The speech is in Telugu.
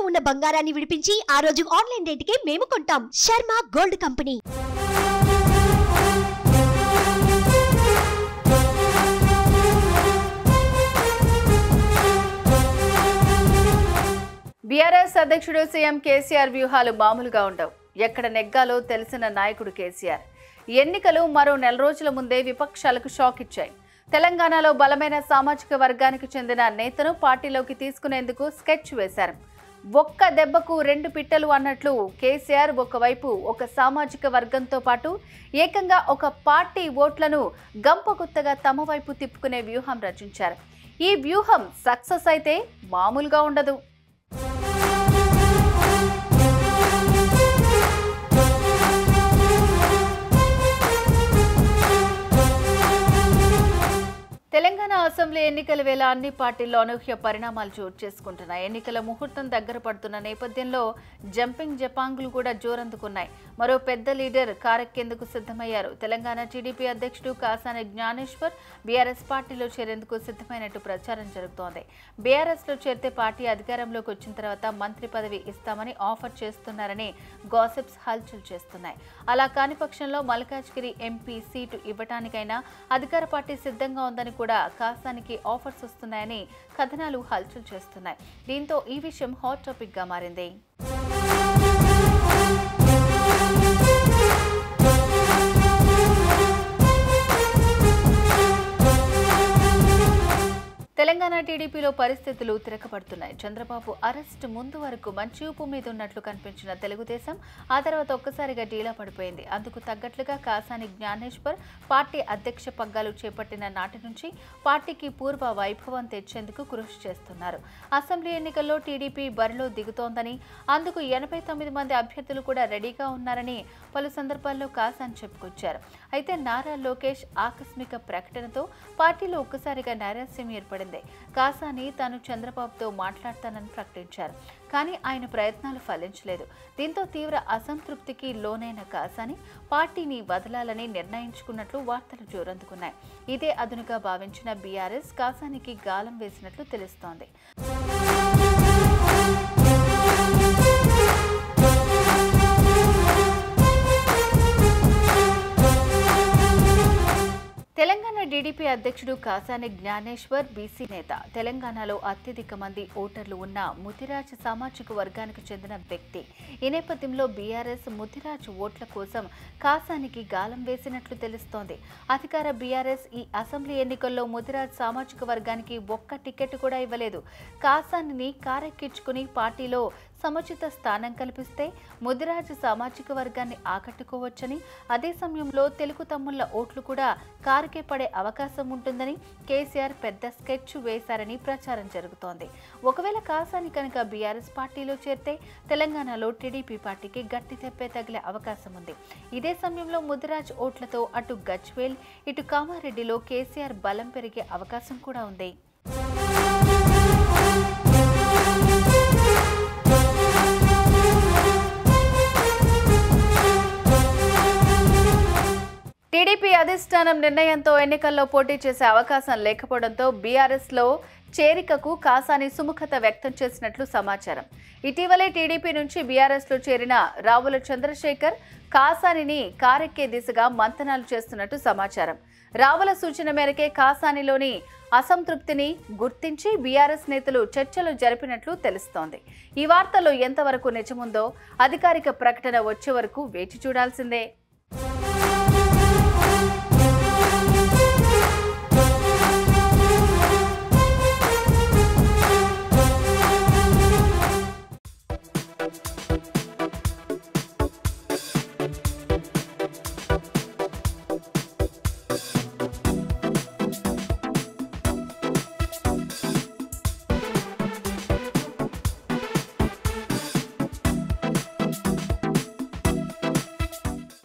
ఉన్న బంగారాన్ని విడిపించి ఆ రోజు ఆన్లైన్ రేటుకే మేము కొంటాం శర్మ గోల్డ్ కంపెనీ బీఆర్ఎస్ అధ్యక్షుడు సీఎం కేసీఆర్ వ్యూహాలు మామూలుగా ఉండవు ఎక్కడ నెగ్గాలో తెలిసిన నాయకుడు కేసీఆర్ ఎన్నికలు మరో నెల రోజుల ముందే విపక్షాలకు షాక్ ఇచ్చాయి తెలంగాణలో బలమైన సామాజిక వర్గానికి చెందిన నేతను పార్టీలోకి తీసుకునేందుకు స్కెచ్ వేశారు ఒక్క దెబ్బకు రెండు పిట్టలు అన్నట్లు కేసీఆర్ ఒకవైపు ఒక సామాజిక వర్గంతో పాటు ఏకంగా ఒక పార్టీ ఓట్లను గంపగుత్తగా తమ వైపు తిప్పుకునే వ్యూహం రచించారు ఈ వ్యూహం సక్సెస్ అయితే మామూలుగా ఉండదు తెలంగాణ అసెంబ్లీ ఎన్నికల వేళ అన్ని పార్టీల్లో అనూహ్య పరిణామాలు చోటు చేసుకుంటున్నాయి ఎన్నికల ముహూర్తం దగ్గర పడుతున్న నేపథ్యంలో జంపింగ్ జపాంగులు కూడా జోరందుకున్నాయి మరో పెద్ద లీడర్ కారెక్కేందుకు సిద్ధమయ్యారు తెలంగాణ టీడీపీ అధ్యక్షుడు కాసాని జ్ఞానేశ్వర్ బీఆర్ఎస్ పార్టీలో చేరేందుకు సిద్ధమైనట్టు ప్రచారం జరుగుతోంది బీఆర్ఎస్ లో చేరితే పార్టీ అధికారంలోకి వచ్చిన తర్వాత మంత్రి పదవి ఇస్తామని ఆఫర్ చేస్తున్నారని గాసిప్స్ హల్చల్ చేస్తున్నాయి అలా కాని పక్షంలో మల్కాజ్గిరి ఎంపీ సీటు ఇవ్వటానికైనా అధికార పార్టీ సిద్ధంగా ఉందని కూడా కాసానికి ఆఫర్స్ వస్తున్నాయని కథనాలు హల్చల్ చేస్తున్నాయి దీంతో ఈ విషయం హాట్ టాపిక్ గా మారింది తెలంగాణ టీడీపీలో పరిస్థితులు తిరగబడుతున్నాయి చంద్రబాబు అరెస్ట్ ముందు వరకు మంచి ఊపు మీద ఉన్నట్లు కనిపించిన తెలుగుదేశం ఆ తర్వాత ఒక్కసారిగా డీలా పడిపోయింది అందుకు తగ్గట్లుగా కాసాని జ్ఞానేశ్వర్ పార్టీ అధ్యక్ష పగ్గాలు చేపట్టిన నాటి నుంచి పార్టీకి పూర్వ వైభవం తెచ్చేందుకు కృషి చేస్తున్నారు అసెంబ్లీ ఎన్నికల్లో టీడీపీ బరిలో దిగుతోందని అందుకు ఎనభై తొమ్మిది మంది అభ్యర్థులు కూడా రెడీగా ఉన్నారని పలు సందర్భాల్లో కాసాని చెప్పుకొచ్చారు అయితే నారా లోకేష్ ఆకస్మిక ప్రకటనతో పార్టీలో ఒక్కసారిగా నైరాస్యం ఏర్పడింది కాసాని తాను చంద్రబాబుతో మాట్లాడతానని ప్రకటించారు కానీ ఆయన ప్రయత్నాలు ఫలించలేదు దీంతో తీవ్ర అసంతృప్తికి లోనైన కాసాని పార్టీని వదలాలని నిర్ణయించుకున్నట్లు వార్తలు జోరందుకున్నాయి ఇదే అదునుగా భావించిన బీఆర్ఎస్ కాసానికి గాలం వేసినట్లు తెలుస్తోంది తెలంగాణ టీడీపీ అధ్యక్షుడు కాసాని జ్ఞానేశ్వర్ బీసీ నేత తెలంగాణలో అత్యధిక మంది ఓటర్లు ఉన్న ముతిరాజ్ సామాజిక వర్గానికి చెందిన వ్యక్తి ఈ నేపథ్యంలో బీఆర్ఎస్ ముతిరాజ్ ఓట్ల కోసం కాసానికి గాలం వేసినట్లు తెలుస్తోంది అధికార బీఆర్ఎస్ ఈ అసెంబ్లీ ఎన్నికల్లో ముతిరాజ్ సామాజిక వర్గానికి ఒక్క టికెట్ కూడా ఇవ్వలేదు కాసానిని కారెక్కించుకుని పార్టీలో సముచిత స్థానం కల్పిస్తే ముదిరాజు సామాజిక వర్గాన్ని ఆకట్టుకోవచ్చని అదే సమయంలో తెలుగు తమ్ముళ్ల ఓట్లు కూడా కారుకే పడే అవకాశం ఉంటుందని కేసీఆర్ పెద్ద స్కెచ్ వేశారని ప్రచారం జరుగుతోంది ఒకవేళ కాసాని కనుక బీఆర్ఎస్ పార్టీలో చేరితే తెలంగాణలో టీడీపీ పార్టీకి గట్టి తెప్పే తగిలే అవకాశం ఉంది ఇదే సమయంలో ముదిరాజ్ ఓట్లతో అటు గజ్వేల్ ఇటు కామారెడ్డిలో కేసీఆర్ బలం పెరిగే అవకాశం కూడా ఉంది టీడీపీ అధిష్టానం నిర్ణయంతో ఎన్నికల్లో పోటీ చేసే అవకాశం లేకపోవడంతో బీఆర్ఎస్లో చేరికకు కాసాని సుముఖత వ్యక్తం చేసినట్లు సమాచారం ఇటీవలే టీడీపీ నుంచి బీఆర్ఎస్లో చేరిన రావుల చంద్రశేఖర్ కాసానిని కారెక్కే దిశగా మంతనాలు చేస్తున్నట్టు సమాచారం రావుల సూచన మేరకే కాసానిలోని అసంతృప్తిని గుర్తించి బీఆర్ఎస్ నేతలు చర్చలు జరిపినట్లు తెలుస్తోంది ఈ వార్తలో ఎంతవరకు నిజముందో అధికారిక ప్రకటన వచ్చే వరకు వేచి చూడాల్సిందే